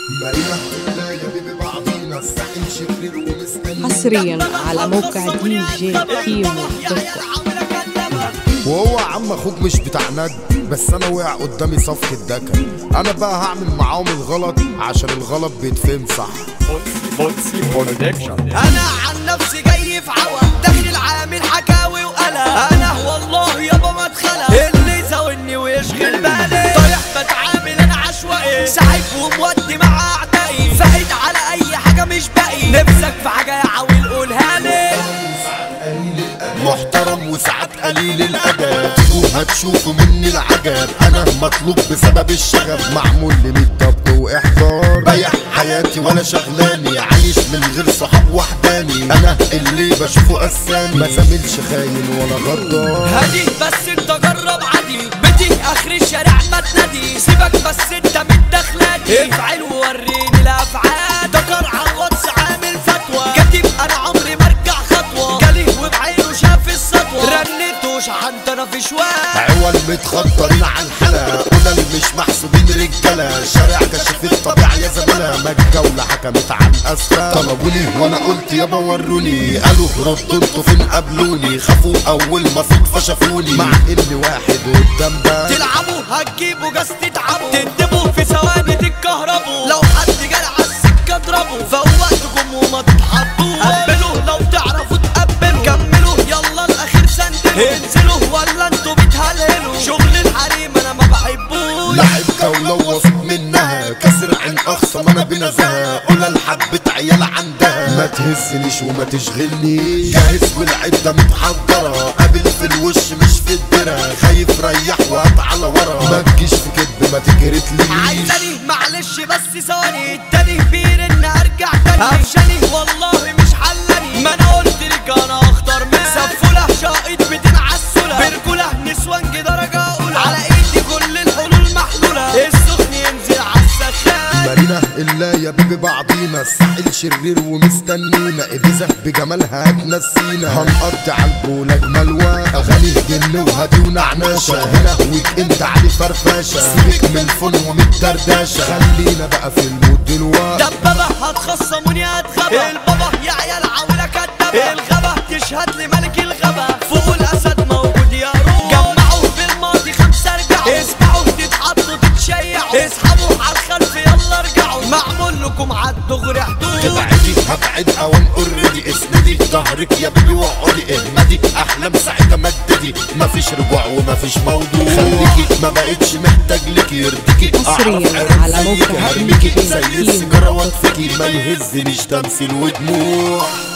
مارينا لا يا بيبي بعضينا الساحل شرير ومستني حصريا على موقع دي جي كيمو دوت كوم وهو يا عم اخوك مش بتاع ند بس انا وقع قدامي صفقة دكن انا بقى هعمل معاهم الغلط عشان الغلط بيتفهم صح بوتسي برودكشن انا عن نفسي جاي في عوا داخل عامل حكاوي وقلق انا والله يابا ما اتخلق اللي يزاولني ويشغل بالي طالع بتعامل انا عشوائي سعيد ومودي مع اعدائي فايد على اي حاجه مش باقي نفسك في حاجه يا عويل قولها لي محترم وساعات قليل الادب وهتشوفوا مني العجب انا مطلوب بسبب الشغب معمول لي مية ضبط واحضار بيع حياتي ولا شغلاني عايش من غير صحاب وحداني انا اللي بشوفه قساني ما زاملش خاين ولا غدار هدي بس انت جرب عادي بدي اخر الشارع ما تنادي سيبك بس انت من دخلاتي افعل ووريني الافعال دكر على الواتس عامل فتوى كاتب انا عمري ما ارجع خطوه جالي وبعينه شاف السطوه رنيت وشحنت انا في شوال عوال متخطرين على الحلقة قلنا اللي مش محسوبين رجالة شارع كشف الطبيعة يا زمالة ما الجولة حكمت عن أسفل طلبوني وأنا قلت يابا وروني قالوا ردوا انتوا فين قابلوني خافوا أول ما صدفة شافوني مع إني واحد قدام ده تلعبوا هتجيبوا جاز تتعبوا تندبوا في ثواني تتكهربوا لو حد جال على السكه اضربوا فوقتكم وما تتحطوا قبلوا لو تعرفوا تقبلوا كملوا يلا الاخير سندلوا انزلوا ولا انتوا بتهللوا شغل الحريم انا ما بحبوش لعب جولة وواثق منها كسر عين أخصم أنا بنزهة قولها لحبة عيال عندها ما تهزنيش وما تشغلنيش جاهز والعدة متحضرة قابل في الوش مش في الدرة خايف ريح وهات على ورا ما تجيش في كدب ما تكرتليش عايزاني معلش بس ثواني التاني كبير ان ارجع تاني هفشاني والله مش حلاني ما انا قلت لك انا اخطر من سفوله شاقط بتنعسوله برجوله نسوان درجه اولى على ايدي كل الحلول محلوله السخن ينزل على السخان مارينا الا يا بيبي بعضينا الساحل شرير ومستنينا ابيزة بجمالها هتنسينا هنقضي على البول اجمل واحد اغاني جن وهدي ونعناشة هنا ويك انت علي فرفاشة سيبك من الفن ومن الدردشة خلينا بقى في المود دلوقتي دبابة هتخصموني هتغبى البابا يا عيال عاولة كدابة الغابة تشهد لي ملك الغابة فوق الأسد موجود يا روح جمعوا بالماضي خمسة ارجعوا اسمعوا تتحطوا تتشيعوا اسحبوا على الخلف يلا ارجعوا معمول لكم عالدغري حدود تبعدي هبعد اوان اوريدي اسندي ظهرك يا بيبي واقعدي اهمدي احلام سعيدة مددي مفيش رجوع ومفيش موضوع خليكي ما بقتش محتاج ليكي يرضيكي حصرياً أعرف على عرق زيك موقع هرميكي دي جي زي كيمو السيجارة واطفيكي ما يهزنيش تمثيل ودموع